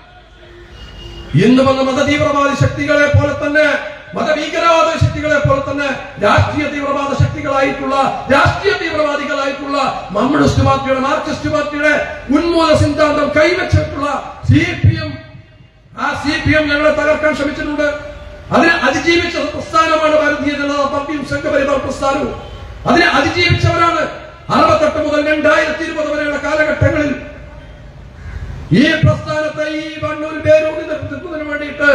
ഇന്ന് വന്ന മതതീവ്രവാദി ശക്തികളെ പോലെ തന്നെ മതഭീകരവാദ ശക്തികളെ പോലെ തന്നെ രാഷ്ട്രീയ തീവ്രവാദ ശക്തികളായിട്ടുള്ള രാഷ്ട്രീയ തീവ്രവാദികളായിട്ടുള്ള കമ്മ്യൂണിസ്റ്റ് പാർട്ടിയുടെ മാർക്സിസ്റ്റ് പാർട്ടിയുടെ ഉന്മൂല സിദ്ധാന്തം കൈവച്ചിട്ടുള്ള സി പി എം ആ സി പി എം ഞങ്ങളെ തകർക്കാൻ ശ്രമിച്ചിട്ടുണ്ട് അതിനെ അതിജീവിച്ച പ്രസ്ഥാനമാണ് ഭാരതീയ ജനതാ പാർട്ടിയും സംഘപരിവാർ പ്രസ്ഥാനവും അതിനെ അതിജീവിച്ചവരാണ് അറുപത്തെട്ട് മുതൽ രണ്ടായിരത്തി ഇരുപത് വരെയുള്ള കാലഘട്ടങ്ങളിൽ ഈ പ്രസ്ഥാനത്തെ ഈ വണ്ണൂർ പേരൂടി നിർത്തുന്നതിന് വേണ്ടിയിട്ട്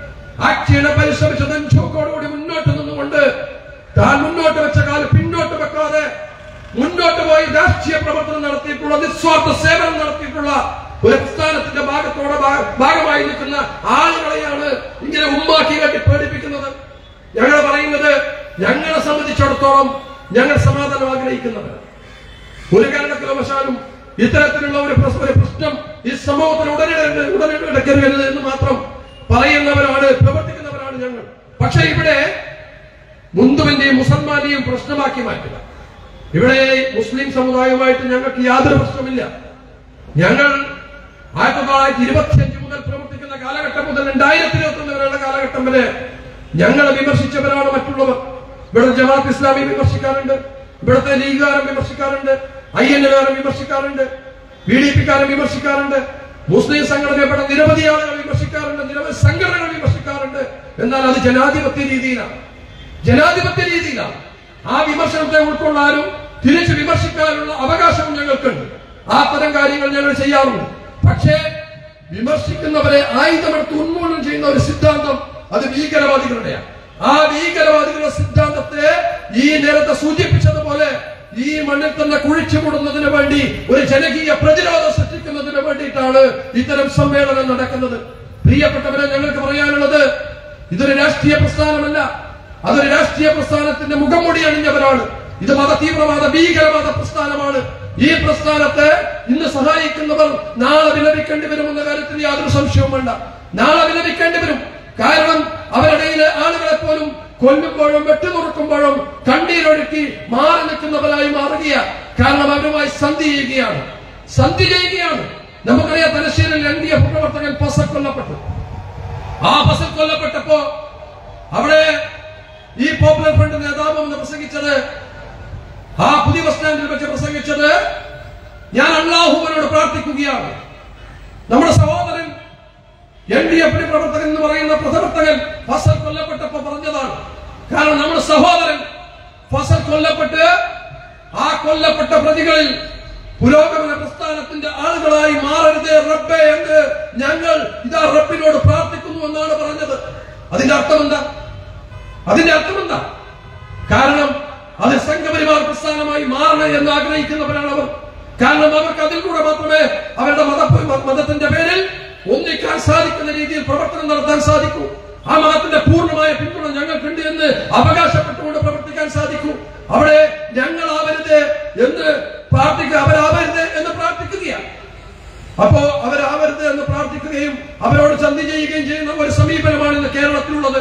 അക്ഷീണ പരിശ്രമിച്ച നെഞ്ചോക്കോടുകൂടി മുന്നോട്ട് നിന്നുകൊണ്ട് താൻ മുന്നോട്ട് വെച്ച കാലം പിന്നോട്ട് വെക്കാതെ മുന്നോട്ട് പോയി രാഷ്ട്രീയ പ്രവർത്തനം നടത്തിയിട്ടുള്ള നിസ്വാർത്ഥ സേവനം നടത്തിയിട്ടുള്ള ഒരു പ്രസ്ഥാനത്തിന്റെ ഭാഗത്തോടെ ഭാ- ഭാഗമായി നിൽക്കുന്ന ആളുകളെയാണ് ഇങ്ങനെ ഉമ്മാക്കി കെട്ടി പേടിപ്പിക്കുന്നത് ഞങ്ങൾ പറയുന്നത് ഞങ്ങളെ സംബന്ധിച്ചിടത്തോളം ഞങ്ങൾ സമാധാനം ആഗ്രഹിക്കുന്നവരാണ് ഒരു കാരണവശാലും ഇത്തരത്തിലുള്ള ഒരു പ്രശ്ന- ഒരു പ്രശ്നം ഈ സമൂഹത്തിൽ ഉടനെ ഉടനെ എടുക്കരുത് എന്ന് മാത്രം പറയുന്നവരാണ് പ്രവർത്തിക്കുന്നവരാണ് ഞങ്ങൾ പക്ഷെ ഇവിടെ മുന്തുവിന്റെയും മുസൽമാന്റെയും പ്രശ്നമാക്കി മാറ്റുക ഇവിടെ മുസ്ലിം സമുദായവുമായിട്ട് ഞങ്ങൾക്ക് യാതൊരു പ്രശ്നമില്ല ഞങ്ങൾ ആയിരത്തി തൊള്ളായിരത്തി ഇരുപത്തിയഞ്ച് മുതൽ പ്രവർത്തിക്കുന്ന കാലഘട്ടം മുതൽ രണ്ടായിരത്തി ഇരുപത്തി ഒന്ന് വരെയുള്ള കാലഘട്ടം വരെ ഞങ്ങളെ വിമർശിച്ചവരാണ് മറ്റുള്ളവർ ഇവിടെ ജമാഅത്ത് ഇസ്ലാമി വിമർശിക്കാറുണ്ട് ഇവിടുത്തെ ലീഗുകാരൻ വിമർശിക്കാറുണ്ട് ഐ എൻ എൽകാരൻ വിമർശിക്കാറുണ്ട് ബി ഡി പിക്കാരൻ വിമർശിക്കാറുണ്ട് മുസ്ലിം സംഘടനപ്പെട്ട നിരവധി ആളുകൾ വിമർശിക്കാറുണ്ട് നിരവധി സംഘടനകൾ വിമർശിക്കാറുണ്ട് എന്നാൽ അത് ജനാധിപത്യ രീതിയിലാണ് ജനാധിപത്യ രീതിയിലാണ് ആ വിമർശനത്തെ ഉൾക്കൊള്ളാനും തിരിച്ച് വിമർശിക്കാനുള്ള അവകാശവും ഞങ്ങൾക്കുണ്ട് ആ തരം കാര്യങ്ങൾ ഞങ്ങൾ ചെയ്യാറുണ്ട് പക്ഷേ വിമർശിക്കുന്നവരെ ആയുധമെടുത്ത് ഉന്മൂലനം ചെയ്യുന്ന ഒരു സിദ്ധാന്തം അത് ഭീകരവാദികളുടെയാണ് ആ ഭീകരവാദികളുടെ സിദ്ധാന്തത്തെ ഈ നേരത്തെ സൂചിപ്പിച്ചതുപോലെ ഈ മണ്ണിൽ തന്നെ കുഴിച്ചു മൂടുന്നതിന് വേണ്ടി ഒരു ജനകീയ പ്രതിരോധം സൃഷ്ടിക്കുന്നതിന് വേണ്ടിയിട്ടാണ് ഇത്തരം സമ്മേളനം നടക്കുന്നത് പ്രിയപ്പെട്ടവരെ ഞങ്ങൾക്ക് പറയാനുള്ളത് ഇതൊരു രാഷ്ട്രീയ പ്രസ്ഥാനമല്ല അതൊരു രാഷ്ട്രീയ പ്രസ്ഥാനത്തിന്റെ മുഖംമൂടി അണിഞ്ഞവരാണ് ഇത് മത തീവ്രവാദ ഭീകരവാദ പ്രസ്ഥാനമാണ് ഈ പ്രസ്ഥാനത്തെ ഇന്ന് സഹായിക്കുന്നവർ നാളെ വിലപിക്കേണ്ടി വരുമെന്ന കാര്യത്തിൽ യാതൊരു സംശയവും വേണ്ട നാളെ വിലപിക്കേണ്ടി വരും കാരണം അവരിടയിലെ ആളുകളെ പോലും കൊല്ലുമ്പോഴും വെട്ടിനുറുക്കുമ്പോഴും കണ്ണീരൊഴുക്കി മാറി നിൽക്കുന്നവരായി മാറുകയാണ് കാരണം അവരുമായി സന്ധി ചെയ്യുകയാണ് സന്ധി ചെയ്യുകയാണ് നമുക്കറിയാം തലശ്ശേരിയിൽ എൻ ഡി എഫ് പ്രവർത്തകൻ പസ കൊല്ലപ്പെട്ടു ആ പസൽ കൊല്ലപ്പെട്ടപ്പോ അവിടെ ഈ പോപ്പുലർ ഫ്രണ്ട് നേതാവ് എന്ന് പ്രസംഗിച്ചത് ആ പുതിയ ബസ് സ്റ്റാൻഡിൽ വെച്ച് പ്രസംഗിച്ചത് ഞാൻ അള്ളാഹുവിനോട് പ്രാർത്ഥിക്കുകയാണ് നമ്മുടെ സഹോദരൻ എൻ ഡി എഫിന്റെ പ്രവർത്തകൻ എന്ന് പറയുന്ന പ്രവർത്തകൻ ഫസൽ കൊല്ലപ്പെട്ടപ്പോ പറഞ്ഞതാണ് കാരണം നമ്മുടെ സഹോദരൻ ഫസൽ കൊല്ലപ്പെട്ട് ആ കൊല്ലപ്പെട്ട പ്രതികളിൽ പുരോഗമന പ്രസ്ഥാനത്തിന്റെ ആളുകളായി മാറരുത് റബ്ബേ എന്ന് ഞങ്ങൾ ഇതാ റബ്ബിനോട് പ്രാർത്ഥിക്കുന്നു എന്നാണ് പറഞ്ഞത് അതിന്റെ അർത്ഥം എന്താ അതിന്റെ അർത്ഥം എന്താ കാരണം അത് സംഘപരിവാർ പ്രസ്ഥാനമായി മാറണം എന്ന് ആഗ്രഹിക്കുന്നവരാണ് അവർ കാരണം അവർക്ക് അതിൽ കൂടെ മാത്രമേ അവരുടെ മത മതത്തിന്റെ പേരിൽ ഒന്നിക്കാൻ സാധിക്കുന്ന രീതിയിൽ പ്രവർത്തനം നടത്താൻ സാധിക്കൂ ആ മതത്തിന്റെ പൂർണ്ണമായ പിന്തുണ ഞങ്ങൾക്കുണ്ട് എന്ന് അവകാശപ്പെട്ടുകൊണ്ട് പ്രവർത്തിക്കാൻ സാധിക്കൂ അവിടെ ഞങ്ങളാവരുത് എന്ന് പ്രാർത്ഥിക്കുക അവരാവരുത് എന്ന് പ്രാർത്ഥിക്കുകയാണ് അപ്പോ അവരാവരുത് എന്ന് പ്രാർത്ഥിക്കുകയും അവരോട് ചന്തി ചെയ്യുകയും ചെയ്യുന്ന ഒരു സമീപനമാണ് ഇന്ന് കേരളത്തിലുള്ളത്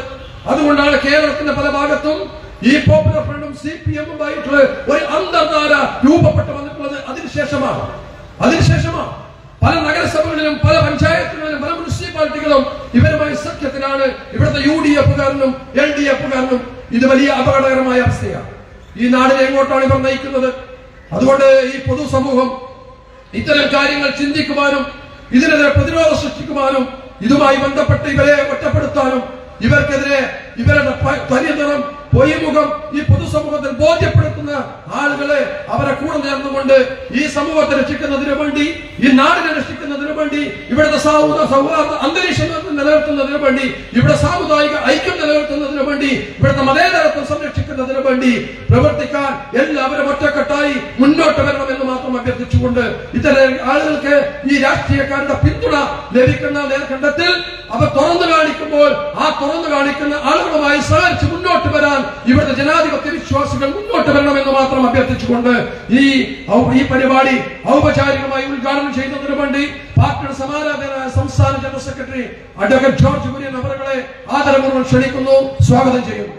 അതുകൊണ്ടാണ് കേരളത്തിന്റെ പല ഭാഗത്തും ഈ പോപ്പുലർ ഫ്രണ്ടും സി പി എമ്മുമായിട്ടുള്ള ഒരു അന്തർധാര രൂപപ്പെട്ടു വന്നിട്ടുള്ളത് അതിനുശേഷമാണ് അതിനുശേഷമാണ് പല നഗരസഭകളിലും പല പഞ്ചായത്തുകളിലും പല മുനിസിപ്പാലിറ്റികളും ഇവരുമായി സഖ്യത്തിലാണ് ഇവിടുത്തെ യു ഡി എഫുകാരനും എൽ ഡി എഫുകാരനും ഇത് വലിയ അപകടകരമായ അവസ്ഥയാണ് ഈ നാടിനെ എങ്ങോട്ടാണ് ഇവർ നയിക്കുന്നത് അതുകൊണ്ട് ഈ പൊതുസമൂഹം ഇത്തരം കാര്യങ്ങൾ ചിന്തിക്കുവാനും ഇതിനെതിരെ പ്രതിരോധം സൃഷ്ടിക്കുവാനും ഇതുമായി ബന്ധപ്പെട്ട് ഇവരെ ഒറ്റപ്പെടുത്താനും ഇവർക്കെതിരെ ഇവരുടെ പ- പരിതനം പൊയ്മുഖം ഈ പൊതുസമൂഹത്തിൽ ബോധ്യപ്പെടുത്തുന്ന ആളുകളെ അവരെ കൂടെ ചേർന്നുകൊണ്ട് ഈ സമൂഹത്തെ രക്ഷിക്കുന്നതിന് വേണ്ടി ഈ നാടിനെ രക്ഷിക്കുന്നതിന് വേണ്ടി ഇവിടുത്തെ സാമൂഹിക സൗഹാർദ്ദ അന്തരീക്ഷം നിലനിർത്തുന്നതിന് വേണ്ടി ഇവിടെ സാമുദായിക ഐക്യം നിലനിർത്തുന്നതിന് വേണ്ടി ഇവിടുത്തെ മതേതരത്വം സംരക്ഷിക്കുന്നതിന് വേണ്ടി പ്രവർത്തിക്കാൻ എല്ലാവരും ഒറ്റക്കെട്ടായി മുന്നോട്ട് വരണമെന്ന് മാത്രം അഭ്യർത്ഥിച്ചുകൊണ്ട് ഇത്തരം ആളുകൾക്ക് ഈ രാഷ്ട്രീയക്കാരുടെ പിന്തുണ ലഭിക്കുന്ന നേർഖണ്ഡത്തിൽ അവർ തുറന്നു കാണിക്കുമ്പോൾ ആ തുറന്നു കാണിക്കുന്ന ആളുകളുമായി സഹകരിച്ച് മുന്നോട്ട് വരാൻ ഇവിടുത്തെ ജനാധിപത്യ വിശ്വാസികൾ മുന്നോട്ട് വരണമെന്ന് മാത്രം അഭ്യർത്ഥിച്ചുകൊണ്ട് ഈ ഔ- ഈ പരിപാടി ഔപചാരികമായി ഉദ്ഘാടനം ചെയ്യുന്നതിന് വേണ്ടി പാർട്ടിയുടെ സമാരാധനായ സംസ്ഥാന general secretary advocate George Kurian അവരുടെ ആദരപൂർവ്വം ക്ഷണിക്കുന്നു സ്വാഗതം ചെയ്യുന്നു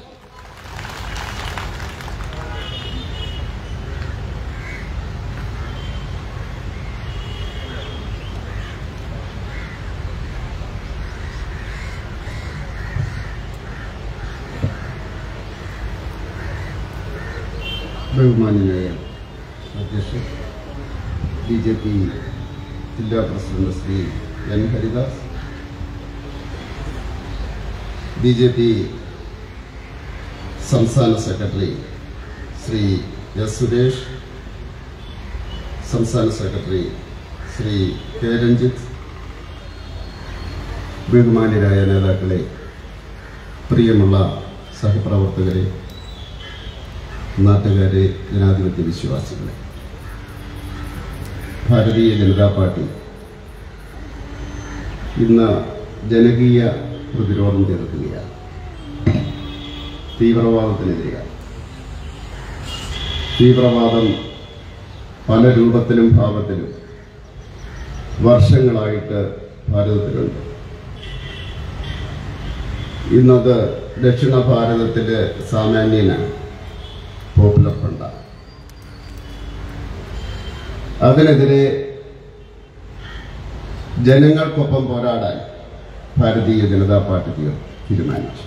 ബഹുമാന്യനായ അധ്യക്ഷൻ ബി ജെ പി ജില്ലാ president Shri N Haridas B J P സംസ്ഥാന സെക്രട്ടറി ശ്രീ എസ് സുരേഷ് സംസ്ഥാന സെക്രട്ടറി ശ്രീ കെ രഞ്ജിത്ത് ബഹുമാന്യരായ നേതാക്കളെ പ്രിയമുള്ള സഹപ്രവർത്തകരെ നാട്ടുകാരെ ജനാധിപത്യ വിശ്വാസികളെ ഭാരതീയ ജനതാ പാർട്ടി ഇന്ന് ജനകീയ പ്രതിരോധം തീർക്കുകയാണ് തീവ്രവാദത്തിനെതിരെയാണ് തീവ്രവാദം പല രൂപത്തിലും ഭാവത്തിലും വർഷങ്ങളായിട്ട് ഭാരതത്തിലുണ്ട് ഇന്നത് ദക്ഷിണ ഭാരതത്തിലെ സാമാന്യനാണ് പോപ്പുലർ ഫ്രണ്ടാണ് അതിനെതിരെ ജനങ്ങൾക്കൊപ്പം പോരാടാൻ ഭാരതീയ ജനതാ പാർട്ടി തീർ- തീരുമാനിച്ചു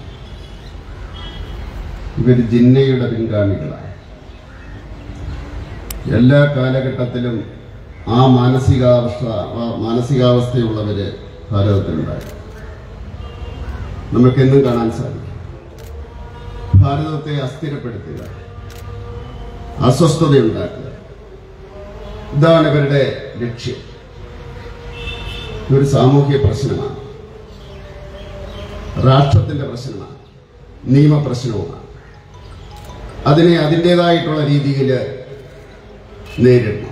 ഇവർ ജിന്നയുടെ പിൻഗാമികളാണ് എല്ലാ കാലഘട്ടത്തിലും ആ മാനസികാവസ്ഥ ആ മാനസികാവസ്ഥയുള്ളവര് ഭാരതത്തിലുണ്ടായി നമുക്കെന്നും കാണാൻ സാധിക്കും ഭാരതത്തെ അസ്ഥിരപ്പെടുത്തുക അസ്വസ്ഥതയുണ്ടാക്കുക ഇതാണ് ഇവരുടെ ലക്ഷ്യം ഇതൊരു സാമൂഹ്യ പ്രശ്നമാണ് രാഷ്ട്രത്തിന്റെ പ്രശ്നമാണ് നിയമപ്രശ്നവുമാണ് അതിനെ അതിൻ്റെതായിട്ടുള്ള രീതിയിൽ നേരിടണം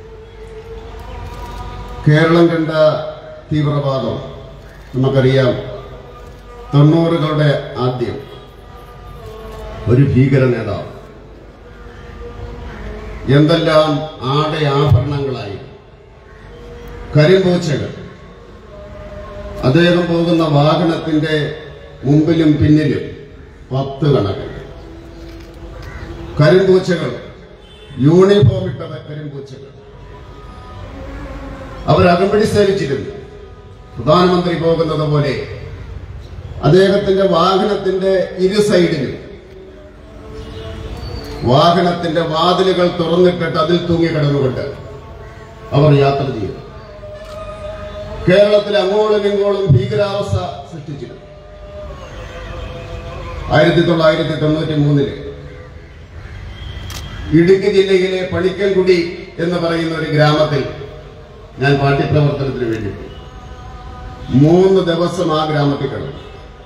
കേരളം കണ്ട തീവ്രവാദം നമുക്കറിയാം തൊണ്ണൂറുകളുടെ ആദ്യം ഒരു ഭീകര നേതാവ് എന്തെല്ലാം ആടെ ആഭരണങ്ങളായി കരിമ്പൂച്ചകൾ അദ്ദേഹം പോകുന്ന വാഹനത്തിന്റെ മുമ്പിലും പിന്നിലും പത്ത് കണക്കിന് കരിമ്പൂച്ചകൾ യൂണിഫോം ഇട്ട കരിമ്പൂച്ചകൾ അവർ അകമ്പടി സേവിച്ചിരുന്നു പ്രധാനമന്ത്രി പോകുന്നത് പോലെ അദ്ദേഹത്തിന്റെ വാഹനത്തിന്റെ ഇരു സൈഡിലും വാഹനത്തിന്റെ വാതിലുകൾ തുറന്നിട്ടിട്ട് അതിൽ തൂങ്ങിക്കിടന്നുകൊണ്ട് അവർ യാത്ര ചെയ്തു കേരളത്തിൽ അങ്ങോളം ഇങ്ങോളം ഭീകരാവസ്ഥ സൃഷ്ടിച്ചിരുന്നു ആയിരത്തി തൊള്ളായിരത്തി തൊണ്ണൂറ്റി മൂന്നില് ഇടുക്കി ജില്ലയിലെ പണിക്കൻകുടി എന്ന് പറയുന്ന ഒരു ഗ്രാമത്തിൽ ഞാൻ പാഠ്യപ്രവർത്തനത്തിന് വേണ്ടി പോയി മൂന്ന് ദിവസം ആ ഗ്രാമത്തിൽ കിടന്നു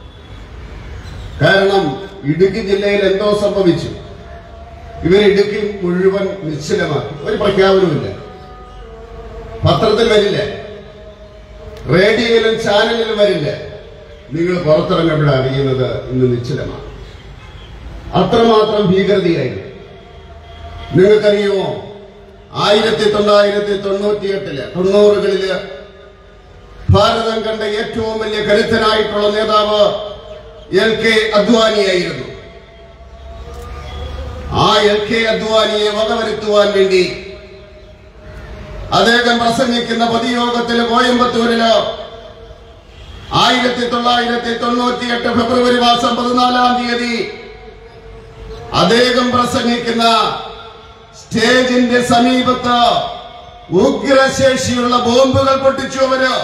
കാരണം ഇടുക്കി ജില്ലയിൽ എന്തോ സംഭവിച്ചു ഇവർ ഇടുക്കി മുഴുവൻ നിശ്ചലമാക്കി ഒരു പ്രഖ്യാപനമില്ല പത്രത്തിൽ വരില്ല റേഡിയോയിലും ചാനലിലും വരില്ല നിങ്ങൾ പുറത്തിറങ്ങുമ്പോൾ അറിയുന്നത് ഇന്ന് നിശ്ചലമാണ് അത്രമാത്രം ഭീകരതയായിരുന്നു നിങ്ങൾക്കറിയുമോ ആയിരത്തി തൊള്ളായിരത്തി തൊണ്ണൂറ്റിയെട്ടില് തൊണ്ണൂറുകളില് ഭാരതം കണ്ട ഏറ്റവും വലിയ കരുത്തനായിട്ടുള്ള നേതാവ് എൽ കെ അദ്വാനിയായിരുന്നു ആ എൽ കെ അദ്വാനിയെ വകവരുത്തുവാൻ വേണ്ടി അദ്ദേഹം പ്രസംഗിക്കുന്ന പൊതുയോഗത്തില് കോയമ്പത്തൂരില് ആയിരത്തി തൊള്ളായിരത്തി തൊണ്ണൂറ്റി എട്ട് ഫെബ്രുവരി മാസം പതിനാലാം തീയതി അദ്ദേഹം പ്രസംഗിക്കുന്ന സ്റ്റേജിന്റെ സമീപത്ത് ഉഗ്രശേഷിയുള്ള ബോംബുകൾ പൊട്ടിച്ചു അവര്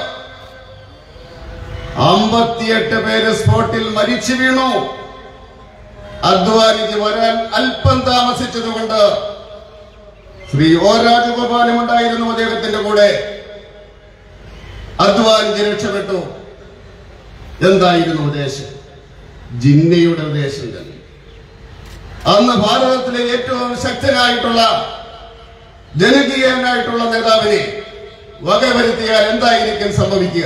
അമ്പത്തിയെട്ട് പേര് സ്പോട്ടിൽ മരിച്ചു വീണു അദ്വാനിക്ക് വരാൻ അല്പം താമസിച്ചതുകൊണ്ട് ശ്രീ ഒ രാജഗോപാലും ഉണ്ടായിരുന്നു അദ്ദേഹത്തിന്റെ കൂടെ അദ്വാനിക്ക് രക്ഷപ്പെട്ടു എന്തായിരുന്നു ഉദ്ദേശം ജിന്നയുടെ ഉദ്ദേശം തന്നെ അന്ന് ഭാരതത്തിലെ ഏറ്റവും ശക്തനായിട്ടുള്ള ജനകീയനായിട്ടുള്ള നേതാവിനെ വകവരുത്തിയാൽ എന്തായിരിക്കും സംഭവിക്കുക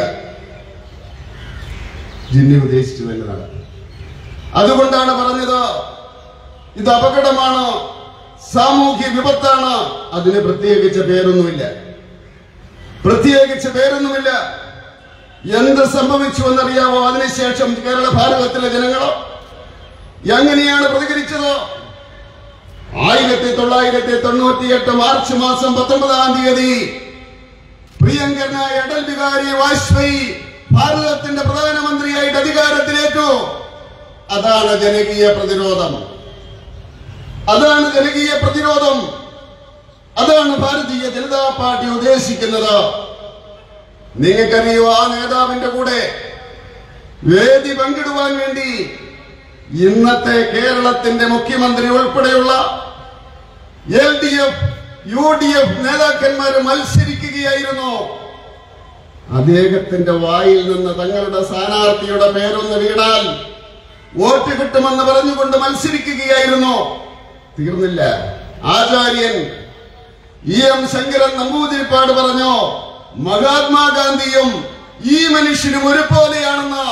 ജിന്നി ഉദ്ദേശിച്ചു എന്നതാണ് അതുകൊണ്ടാണ് പറഞ്ഞത് ഇത് അപകടമാണ് സാമൂഹ്യ വിപത്താണ് അതിന് പ്രത്യേകിച്ച് പേരൊന്നുമില്ല പ്രത്യേകിച്ച് പേരൊന്നുമില്ല എന്ത് സംഭവിച്ചു എന്നറിയാമോ അതിനുശേഷം കേരള ഭാരതത്തിലെ ജനങ്ങളോ എങ്ങനെയാണ് പ്രതികരിച്ചത് ആയിരത്തി തൊള്ളായിരത്തി തൊണ്ണൂറ്റി എട്ട് മാർച്ച് മാസം പത്തൊമ്പതാം തീയതി പ്രിയങ്കരനായ അടൽ ബിഹാരി വാജ്പേയി ഭാരതത്തിന്റെ പ്രധാനമന്ത്രിയായിട്ട് അധികാരത്തിലേറ്റു അതാണ് ജനകീയ പ്രതിരോധം അതാണ് ജനകീയ പ്രതിരോധം അതാണ് ഭാരതീയ ജനതാ പാർട്ടി ഉദ്ദേശിക്കുന്നത് നിങ്ങൾക്കറിയോ ആ നേതാവിന്റെ കൂടെ വേദി പങ്കിടുവാൻ വേണ്ടി ഇന്നത്തെ കേരളത്തിന്റെ മുഖ്യമന്ത്രി ഉൾപ്പെടെയുള്ള L D F U D F നേതാക്കന്മാർ മത്സരിക്കുകയായിരുന്നു അദ്ദേഹത്തിന്റെ വായിൽ നിന്ന് തങ്ങളുടെ സ്ഥാനാർത്ഥിയുടെ പേരൊന്ന് വീണാൽ വോട്ട് കിട്ടുമെന്ന് പറഞ്ഞുകൊണ്ട് മത്സരിക്കുകയായിരുന്നു തീർന്നില്ല ആചാര്യൻ ഇ എം ശങ്കരൻ നമ്പൂതിരിപ്പാട് പറഞ്ഞു മഹാത്മാഗാന്ധിയും ഈ മനുഷ്യനും ഒരുപോലെയാണെന്ന്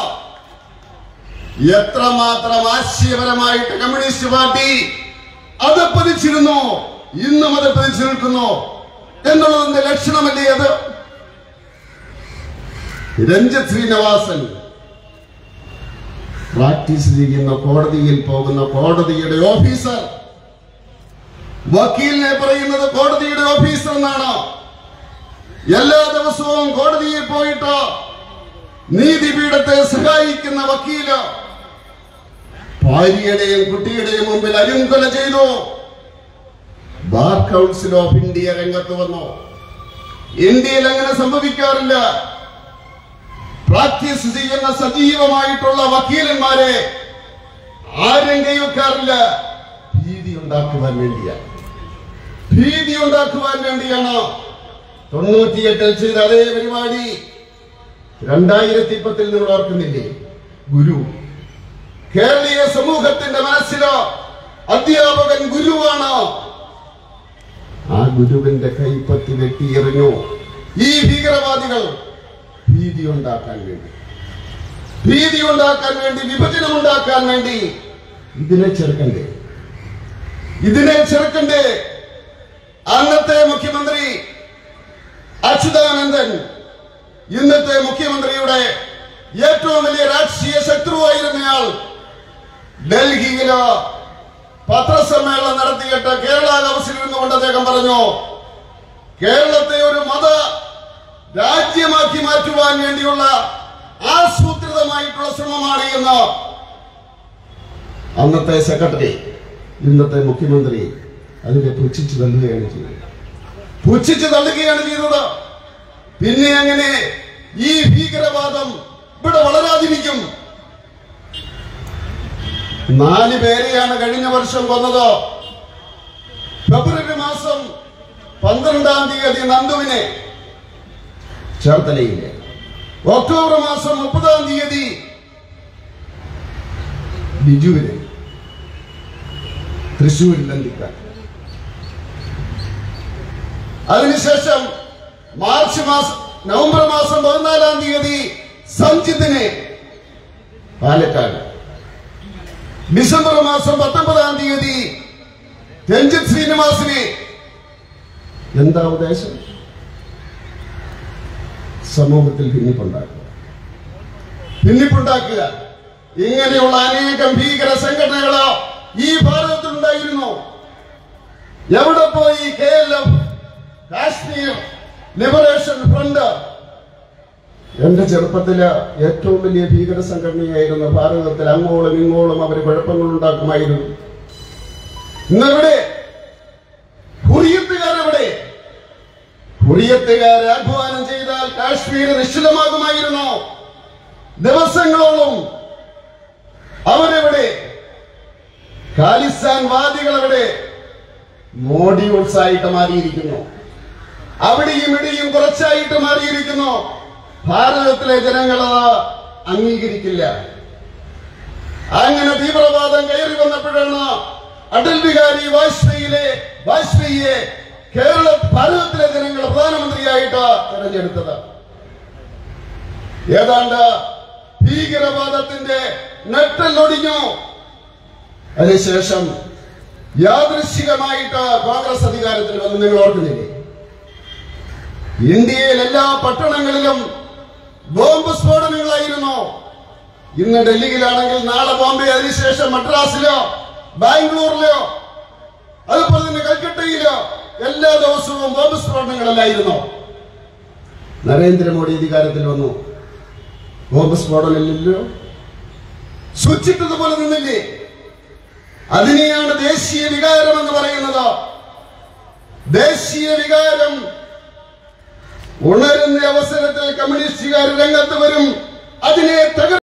എത്രമാത്രം ആശയപരമായിട്ട് കമ്മ്യൂണിസ്റ്റ് പാർട്ടി അത് പതിച്ചിരുന്നു ഇന്നും അത് പതിച്ചു നിൽക്കുന്നു എന്നുള്ളതിന്റെ ലക്ഷണമല്ലേ അത് രഞ്ജിത് ശ്രീനിവാസൻ പ്രാക്ടീസ് ചെയ്യുന്ന കോടതിയിൽ പോകുന്ന കോടതിയുടെ ഓഫീസർ വക്കീലിനെ പറയുന്നത് കോടതിയുടെ ഓഫീസർ എന്നാണ് എല്ലാ ദിവസവും കോടതിയിൽ പോയിട്ട് നീതിപീഠത്തെ സഹായിക്കുന്ന വക്കീല് ഭാര്യയുടെയും കുട്ടിയുടെയും മുമ്പിൽ അരുങ്കൊല ചെയ്തു ബാർ കൗൺസിൽ ഓഫ് ഇന്ത്യ രംഗത്ത് വന്നു ഇന്ത്യയിൽ അങ്ങനെ സംഭവിക്കാറില്ല പ്രാക്ടീസ് ചെയ്യുന്ന സജീവമായിട്ടുള്ള വക്കീലന്മാരെ ആരും കൈവെക്കാറില്ല ഭീതി ഉണ്ടാക്കുവാൻ വേണ്ടിയാണ് ഭീതി ഉണ്ടാക്കുവാൻ വേണ്ടിയാണ് തൊണ്ണൂറ്റിയെട്ടിൽ ചെയ്ത അതേ പരിപാടി രണ്ടായിരത്തി പത്തിൽ നിങ്ങൾ ഓർക്കുന്നില്ലേ ഗുരു കേരളീയ സമൂഹത്തിന്റെ മനസ്സിലോ അധ്യാപകൻ ഗുരുവാണ് ആ ഗുരുവിന്റെ കൈപ്പത്തി വെട്ടിയെറിഞ്ഞു ഈ ഭീകരവാദികൾ ഭീതി ഉണ്ടാക്കാൻ വേണ്ടി ഭീതി ഉണ്ടാക്കാൻ വേണ്ടി വിഭജനം ഉണ്ടാക്കാൻ വേണ്ടി ഇതിനെ ചെറുക്കണ്ടേ ഇതിനെ ചെറുക്കണ്ടേ അന്നത്തെ മുഖ്യമന്ത്രി അച്യുതാനന്ദൻ ഇന്നത്തെ മുഖ്യമന്ത്രിയുടെ ഏറ്റവും വലിയ രാഷ്ട്രീയ ശത്രുവായിരുന്നയാൾ ഡൽഹിയില് പത്രസമ്മേളനം നടത്തിയിട്ട് കേരള ഹൗസിൽ ഇരുന്നുകൊണ്ട് അദ്ദേഹം പറഞ്ഞു കേരളത്തെ ഒരു മത രാജ്യമാക്കി മാറ്റുവാൻ വേണ്ടിയുള്ള ആസൂത്രിതമായിട്ടുള്ള ശ്രമമാണ് എന്ന് അന്നത്തെ സെക്രട്ടറി ഇന്നത്തെ മുഖ്യമന്ത്രി അതിനെ പുച്ഛിച്ചു തള്ളുകയാണ് ചെയ്തത് പുച്ഛിച്ചു തള്ളുകയാണ് ചെയ്തത് പിന്നെ അങ്ങനെ ഈ ഭീകരവാദം ഇവിടെ വളരാതിരിക്കും നാല് പേരെയാണ് കഴിഞ്ഞ വർഷം കൊന്നത് ഫെബ്രുവരി മാസം പന്ത്രണ്ടാം തീയതി നന്ദുവിനെ ചേർത്തലയിലെ ഒക്ടോബർ മാസം മുപ്പതാം തീയതി ബിജുവിനെ തൃശൂരിൽ ലന്ദിക്കാൻ അതിനുശേഷം മാർച്ച് മാസം നവംബർ മാസം പതിനാലാം തീയതി സഞ്ജിത്തിനെ പാലക്കാട് ഡിസംബർ മാസം പത്തൊമ്പതാം തീയതി രഞ്ജിത് ശ്രീനിവാസിനെ എന്താ ഉദ്ദേശം സമൂഹത്തിൽ ഭിന്നിപ്പുണ്ടാക്കുക ഭിന്നിപ്പുണ്ടാക്കുക ഇങ്ങനെയുള്ള അനേകം ഭീകര സംഘടനകള് ഈ ഭാരതത്തിലുണ്ടായിരുന്നു എവിടെ പോയി K L F Kashmir liberation front എന്റെ ചെറുപ്പത്തില് ഏറ്റവും വലിയ ഭീകര സംഘടനയായിരുന്നു ഭാരതത്തിൽ അങ്ങോളം ഇങ്ങോളം അവർ കുഴപ്പങ്ങൾ ഉണ്ടാക്കുമായിരുന്നു ഇന്നെവിടെ ഹുറിയത്തുകാരെവിടെ ഹുറിയത്തുകാർ ആഹ്വാനം ചെയ്താൽ കാശ്മീർ നിശ്ചലമാകുമായിരുന്നു ദിവസങ്ങളോളം അവരെവിടെ ഖാലിസ്ഥാൻ വാദികൾ എവിടെ മോഡ്യൂൾസ് ആയിട്ട് മാറിയിരിക്കുന്നു അവിടെയും ഇവിടെയും കുറച്ചായിട്ട് മാറിയിരിക്കുന്നു ഭാരതത്തിലെ ജനങ്ങൾ അത് അംഗീകരിക്കില്ല അങ്ങനെ തീവ്രവാദം കയറി വന്നപ്പോഴാണ് അടൽ ബിഹാരി വാജ്പേയിലെ വാജ്പേയിയെ കേരള ഭാരതത്തിലെ ജനങ്ങൾ പ്രധാനമന്ത്രിയായിട്ട് തെരഞ്ഞെടുത്തത് ഏതാണ്ട് ഭീകരവാദത്തിന്റെ നെട്ടലൊടിഞ്ഞു അതിനുശേഷം യാദൃശികമായിട്ട് കോൺഗ്രസ് അധികാരത്തിൽ വന്ന് നിങ്ങൾ ഓർക്കുന്നില്ലേ ഇന്ത്യയിൽ എല്ലാ പട്ടണങ്ങളിലും ബോംബ് സ്ഫോടനങ്ങളായിരുന്നു ഇന്ന് ഡൽഹിയിലാണെങ്കിൽ നാളെ ബോംബെ അതിനുശേഷം മദ്രാസിലോ ബാംഗ്ലൂരിലോ അതുപോലെ തന്നെ കൽക്കട്ടയിലോ എല്ലാ ദിവസവും ബോംബ് സ്ഫോടനങ്ങളല്ലായിരുന്നു നരേന്ദ്രമോദി അധികാരത്തിൽ വന്നു ബോംബ് സ്ഫോടനമില്ലല്ലോ സ്വിച്ചിട്ടതുപോലെ നിന്നില്ലേ അതിനെയാണ് ദേശീയ വികാരം എന്ന് പറയുന്നത് ദേശീയ വികാരം ഉണരുന്ന അവസരത്തിൽ കമ്മ്യൂണിസ്റ്റുകാർ രംഗത്ത് വരും അതിനെ തകർ